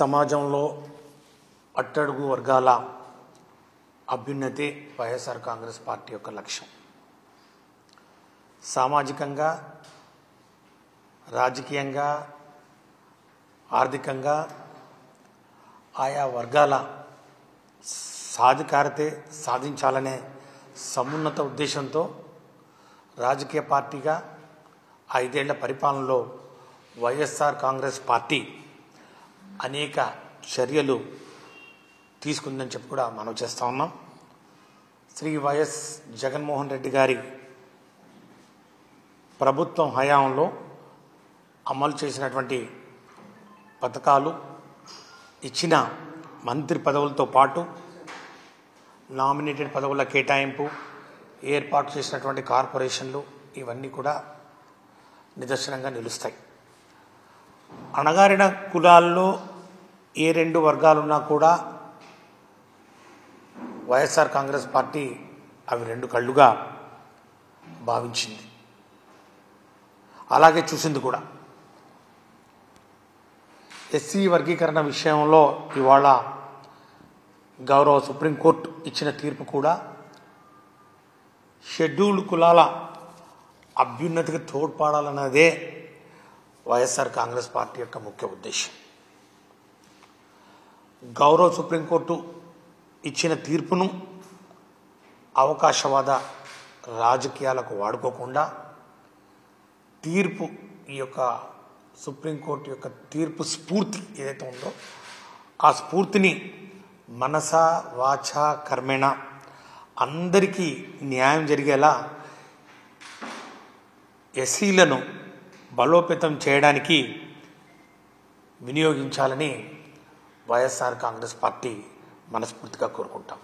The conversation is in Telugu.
సమాజంలో అట్టడుగు వర్గాల అభ్యున్నతి వైఎస్ఆర్ కాంగ్రెస్ పార్టీ యొక్క లక్ష్యం సామాజికంగా రాజకీయంగా ఆర్థికంగా ఆయా వర్గాల సాధికారతే సాధించాలనే సమున్నత ఉద్దేశంతో రాజకీయ పార్టీగా ఐదేళ్ల పరిపాలనలో వైఎస్ఆర్ కాంగ్రెస్ పార్టీ అనేక చర్యలు తీసుకుందని చెప్పి కూడా మనం చేస్తూ ఉన్నాం శ్రీ వైఎస్ జగన్మోహన్ రెడ్డి గారి ప్రభుత్వం హయాంలో అమలు చేసినటువంటి పథకాలు ఇచ్చిన మంత్రి పదవులతో పాటు నామినేటెడ్ పదవుల కేటాయింపు ఏర్పాటు చేసినటువంటి కార్పొరేషన్లు ఇవన్నీ కూడా నిదర్శనంగా నిలుస్తాయి అణగారిన కులాల్లో ఏ రెండు వర్గాలున్నా కూడా వైఎస్ఆర్ కాంగ్రెస్ పార్టీ అవి రెండు కళ్ళుగా భావించింది అలాగే చూసింది కూడా ఎస్సీ వర్గీకరణ విషయంలో ఇవాళ గౌరవ సుప్రీంకోర్టు ఇచ్చిన తీర్పు కూడా షెడ్యూల్డ్ కులాల అభ్యున్నతికి తోడ్పడాలన్నదే వైఎస్ఆర్ కాంగ్రెస్ పార్టీ యొక్క ముఖ్య ఉద్దేశం గౌరవ సుప్రీంకోర్టు ఇచ్చిన తీర్పును అవకాశవాద రాజకీయాలకు వాడుకోకుండా తీర్పు ఈ యొక్క సుప్రీంకోర్టు యొక్క తీర్పు స్ఫూర్తి ఏదైతే ఉందో ఆ స్ఫూర్తిని మనస వాచ కర్మేణ అందరికీ న్యాయం జరిగేలా ఎస్సీలను బలోపేతం చేయడానికి వినియోగించాలని వైఎస్ఆర్ కాంగ్రెస్ పార్టీ మనస్ఫూర్తిగా కోరుకుంటాం